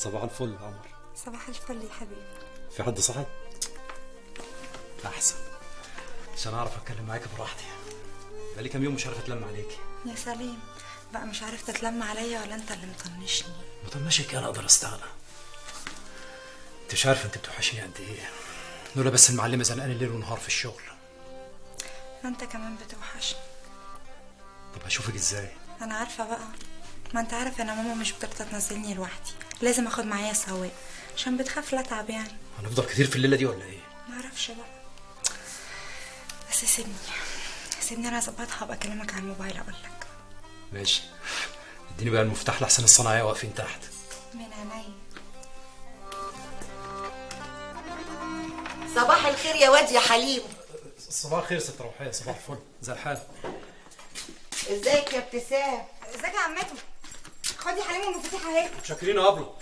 صباح الفل عمر صباح الفل يا حبيبي في حد صحي؟ احسن عشان اعرف اتكلم معاك براحتي بقالي كام يوم مش عارف اتلم عليكي يا سليم بقى مش عارف تتلم عليا ولا انت اللي مطنشني مطنشك انا اقدر استغنى انت مش عارفه انت بتوحشيني قد ايه لولا بس المعلمه زنقاني ليل ونهار في الشغل انت كمان بتوحشني طب هشوفك ازاي انا عارفه بقى ما انت عارف ان ماما مش بترضى تنزلني لوحدي لازم اخد معايا سواق عشان بتخاف لا اتعب يعني هنفضل كتير في الليله دي ولا ايه ما اعرفش بقى بس سيبني سيبني انا اظبطها وابقى اكلمك على الموبايل اقول لك ماشي اديني بقى المفتاح لحسن الصناعيه واقفين تحت من عينيا صباح الخير يا واد يا حليم صباح الخير ست روحيه صباح الفل زي الحال ازيك يا ابتسام ازيك يا عمته خدي حليم المفاتيح اهي شاكرين يا ابله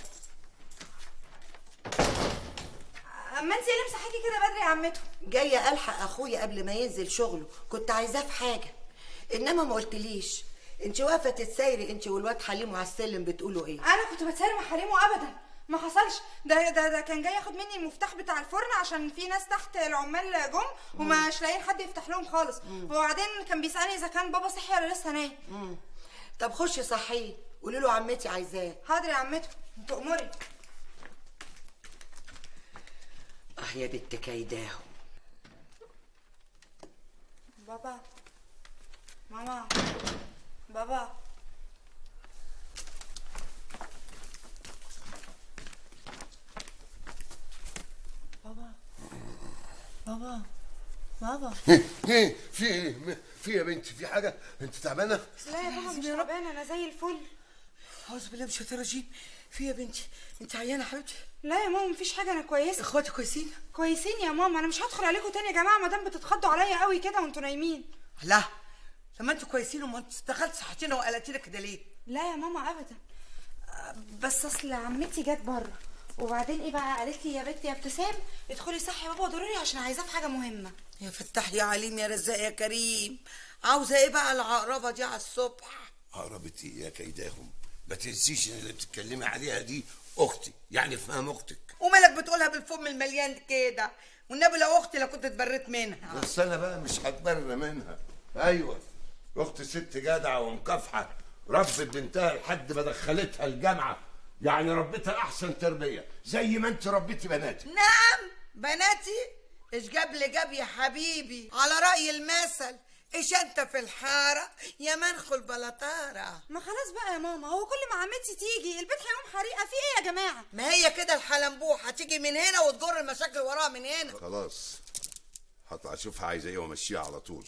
اما انت ايه اللي مسحاكي كده بدري يا عمته جايه الحق اخويا قبل ما ينزل شغله كنت عايزاه في حاجه انما ما قلتليش انت واقفه تتسايري انت والواد حليم على السلم بتقولوا ايه انا كنت بتسالم مع حليمه ابدا ما حصلش ده ده ده كان جاي ياخد مني المفتاح بتاع الفرن عشان في ناس تحت العمال جم ومش لاقيين حد يفتح لهم خالص وبعدين كان بيسالني اذا كان بابا صحي ولا لسه نايم مم. طب خشي صحيه قولي له عمتي عايزاه حاضر يا عمته تأمري اه يا بنت كيداهم بابا ماما بابا بابا بابا بابا ايه في ايه م- في يا بنتي في حاجه انت تعبانه لا يا بابا مش تعبانه انا زي الفل اعوذ بالله من الشيطان الرجيم في يا بنتي انت عيانه حبيبتي لا يا ماما مفيش حاجه انا كويسه اخواتي كويسين كويسين يا ماما انا مش هدخل عليكم تاني يا جماعه ما دام بتتخضوا عليا قوي كده وانتوا نايمين لا لما انتوا كويسين وما انت دخلت صحتنا وقلقتينا كده ليه لا يا ماما ابدا آه، بس اصل عمتي جت بره وبعدين ايه بقى قالت لي يا بنتي يا ابتسام ادخلي صحي بابا ضروري عشان عايزاه في حاجه مهمه يا فتاح يا عليم يا رزاق يا كريم عاوزه ايه بقى العقربه دي على الصبح عقربتي يا كيداهم ما تنسيش ان اللي بتتكلمي عليها دي اختي يعني فهم اختك ومالك بتقولها بالفم المليان كده والنبي لو اختي لو كنت اتبريت منها بس انا بقى مش هتبرر منها ايوه اختي ست جدعه ومكافحه ربت بنتها لحد ما دخلتها الجامعه يعني ربيتها احسن تربيه زي ما انت ربيتي بناتك نعم بناتي ايش جاب لي جاب يا حبيبي على رأي المثل ايش انت في الحارة يا منخل بلطارة ما خلاص بقى يا ماما هو كل ما عمتي تيجي البيت هيقوم حريقه في ايه يا جماعه ما هي كده الحلنبوح هتيجي من هنا وتجر المشاكل وراها من هنا خلاص هطلع اشوفها عايزه ايه وامشيها على طول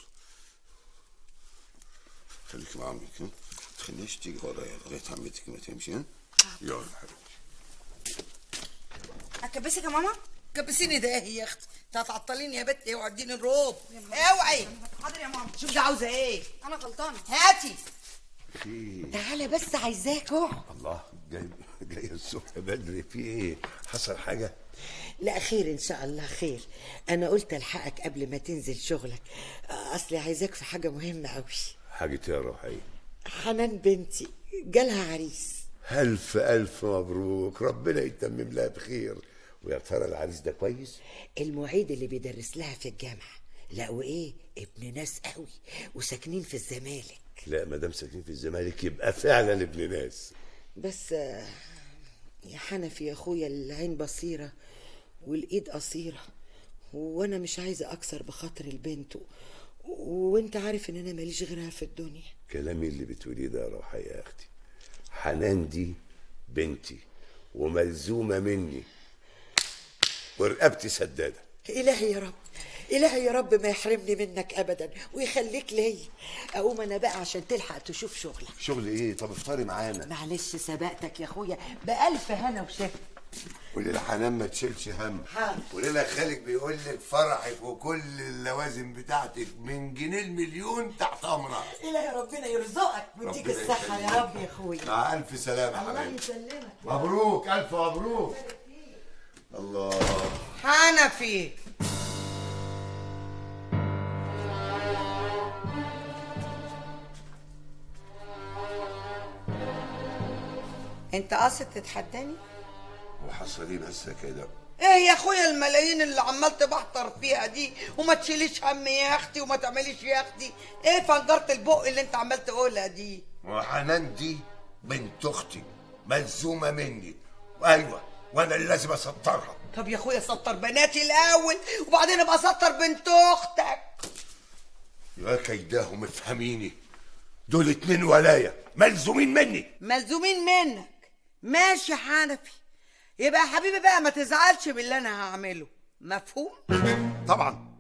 خليك مع عمك ها ما تخليش تيجي ورايا لغايه عمتك ما تمشي ها يلا يا حبيبتي اكبسك يا ماما كبسيني ده ايه يا اختي انت هتعطليني يا بنتي اوعي اديني الروب اوعي حاضر يا ماما شوف ده عاوزه ايه انا غلطانه هاتي في تعالى بس عايزاك اقعد الله جاي جاي الصبح بدري في ايه حصل حاجه لا خير ان شاء الله خير انا قلت الحقك قبل ما تنزل شغلك اصلي عايزاك في حاجه مهمه قوي حاجه يا روحيه حنان بنتي جالها عريس ألف ألف مبروك ربنا يتمم لها بخير ويا ترى العريس ده كويس؟ المعيد اللي بيدرس لها في الجامعه لا وايه ابن ناس قوي وساكنين في الزمالك لا ما دام ساكنين في الزمالك يبقى فعلا ابن ناس بس آه، يا حنفي يا اخويا العين بصيره والايد قصيره وانا مش عايزه اكسر بخاطر البنت و... وانت عارف ان انا ماليش غيرها في الدنيا كلامي اللي بتقوليه ده يا روحية يا أختي حنان دي بنتي وملزومة مني ورقبتي سدادة إلهي يا رب إلهي يا رب ما يحرمني منك أبدا ويخليك ليا أقوم أنا بقى عشان تلحق تشوف شغلك شغل إيه؟ طب افطري معانا معلش سبقتك يا أخويا بألف هنا وشفا قولي لحنان ما تشيلش هم حاضر. قولي لها خالك بيقول لك فرحك وكل اللوازم بتاعتك من جنيه المليون تحت أمرها إلهي ربنا يرزقك ويديك ربنا الصحة يا يخليك. رب يا أخويا مع ألف سلامة الله حبيبي يسلمك مبروك ألف مبروك الله حنفي انت قاصد تتحداني وحصلي بس كده ايه يا اخويا الملايين اللي عمال تبحتر فيها دي وما تشيليش هم يا اختي وما تعمليش يا اختي ايه فنجرة البق اللي انت عمال تقولها دي وحنان دي بنت اختي ملزومه مني ايوه وانا اللي لازم اسطرها طب يا اخويا سطر بناتي الاول وبعدين ابقى سطر بنت اختك يا كيداهم افهميني دول اتنين ولايا ملزومين مني ملزومين منك ماشي يا حنفي يبقى يا حبيبي بقى ما تزعلش باللي انا هعمله مفهوم طبعا